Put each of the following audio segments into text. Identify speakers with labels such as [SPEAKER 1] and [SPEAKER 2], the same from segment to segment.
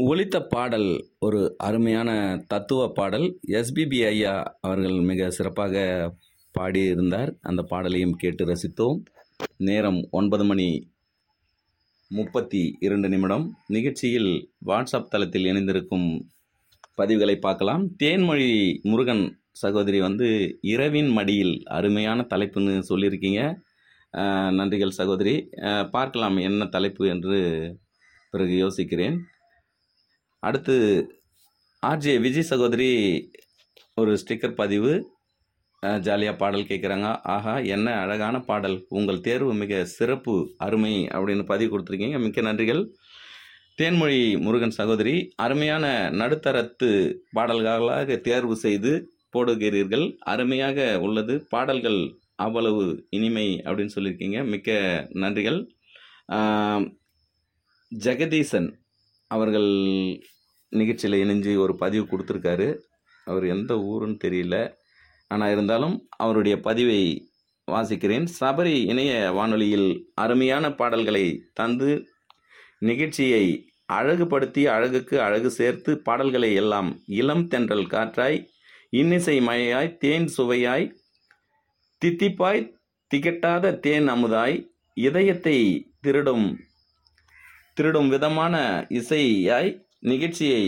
[SPEAKER 1] ஒலித்த பாடல் ஒரு அருமையான தத்துவ பாடல் எஸ்பிபி ஐயா அவர்கள் மிக சிறப்பாக பாடியிருந்தார் அந்த பாடலையும் கேட்டு ரசித்தோம் நேரம் ஒன்பது மணி முப்பத்தி இரண்டு நிமிடம் நிகழ்ச்சியில் வாட்ஸ்அப் தளத்தில் இணைந்திருக்கும் பதிவுகளை பார்க்கலாம் தேன்மொழி முருகன் சகோதரி வந்து இரவின் மடியில் அருமையான தலைப்புன்னு சொல்லியிருக்கீங்க அஹ், நன்றிகள் சகோதரி அஹ், பார்க்கலாம் என்ன தலைப்பு என்று பிறகு யோசிக்கிறேன் அடுத்து ஆர்ஜே விஜய் சகோதரி ஒரு ஸ்டிக்கர் பதிவு ஜாலியாக பாடல் கேட்குறாங்க ஆஹா என்ன அழகான பாடல் உங்கள் தேர்வு மிக சிறப்பு அருமை அப்படின்னு பதிவு கொடுத்துருக்கீங்க மிக்க நன்றிகள் தேன்மொழி முருகன் சகோதரி அருமையான நடுத்தரத்து பாடல்களாக தேர்வு செய்து போடுகிறீர்கள் அருமையாக உள்ளது பாடல்கள் அவ்வளவு இனிமை அப்படின்னு சொல்லியிருக்கீங்க மிக்க நன்றிகள் ஆம், ஜெகதீசன் அவர்கள் நிகழ்ச்சியில் இணைஞ்சு ஒரு பதிவு கொடுத்துருக்காரு அவர் எந்த ஊருன்னு தெரியல ஆனால் இருந்தாலும் அவருடைய பதிவை வாசிக்கிறேன் சபரி இணைய வானொலியில் அருமையான பாடல்களை தந்து நிகழ்ச்சியை அழகுபடுத்தி அழகுக்கு அழகு சேர்த்து பாடல்களை எல்லாம் இளம் தென்றல் காற்றாய் இன்னிசை மழையாய் தேன் சுவையாய் தித்திப்பாய் திகட்டாத தேன் அமுதாய் இதயத்தை திருடும் திருடும் விதமான இசையாய் நிகழ்ச்சியை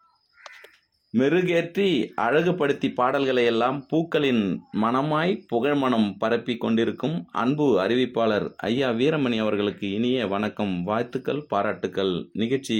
[SPEAKER 1] மெருகேற்றி அழகுபடுத்தி பாடல்களை எல்லாம் பூக்களின் மனமாய் புகழ்மணம் பரப்பி கொண்டிருக்கும் அன்பு அறிவிப்பாளர் ஐயா வீரமணி அவர்களுக்கு இனிய வணக்கம் வாழ்த்துக்கள் பாராட்டுக்கள் நிகழ்ச்சி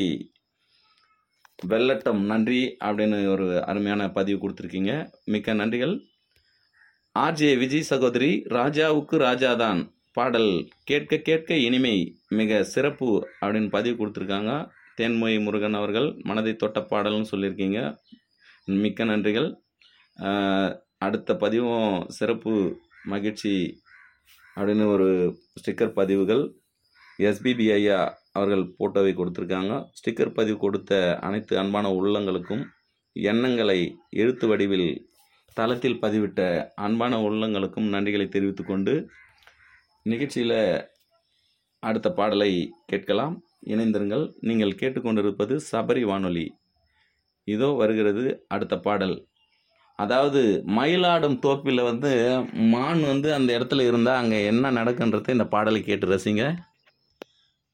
[SPEAKER 1] வெள்ளட்டம் நன்றி அப்படின்னு ஒரு அருமையான பதிவு கொடுத்துருக்கீங்க மிக்க நன்றிகள் ஆர்ஜே விஜய் சகோதரி ராஜாவுக்கு ராஜாதான் பாடல் கேட்க கேட்க இனிமை மிக சிறப்பு அப்படின்னு பதிவு கொடுத்துருக்காங்க தேன்மொழி முருகன் அவர்கள் மனதை தொட்ட பாடல்னு சொல்லியிருக்கீங்க மிக்க நன்றிகள் ஆஹ், அடுத்த பதிவும் சிறப்பு மகிழ்ச்சி அப்படின்னு ஒரு ஸ்டிக்கர் பதிவுகள் எஸ்பிபி ஐயா அவர்கள் போட்டோவை கொடுத்துருக்காங்க ஸ்டிக்கர் பதிவு கொடுத்த அனைத்து அன்பான உள்ளங்களுக்கும் எண்ணங்களை எழுத்து வடிவில் தளத்தில் பதிவிட்ட அன்பான உள்ளங்களுக்கும் நன்றிகளை தெரிவித்துக்கொண்டு நிகழ்ச்சியில் அடுத்த பாடலை கேட்கலாம் இணைந்திருங்கள் நீங்கள் கேட்டுக்கொண்டிருப்பது சபரி வானொலி இதோ வருகிறது அடுத்த பாடல் அதாவது மயிலாடும் தோப்பில் வந்து மான் வந்து அந்த இடத்துல இருந்தால் அங்கே என்ன நடக்குன்றதை இந்த பாடலை கேட்டு ரசிங்க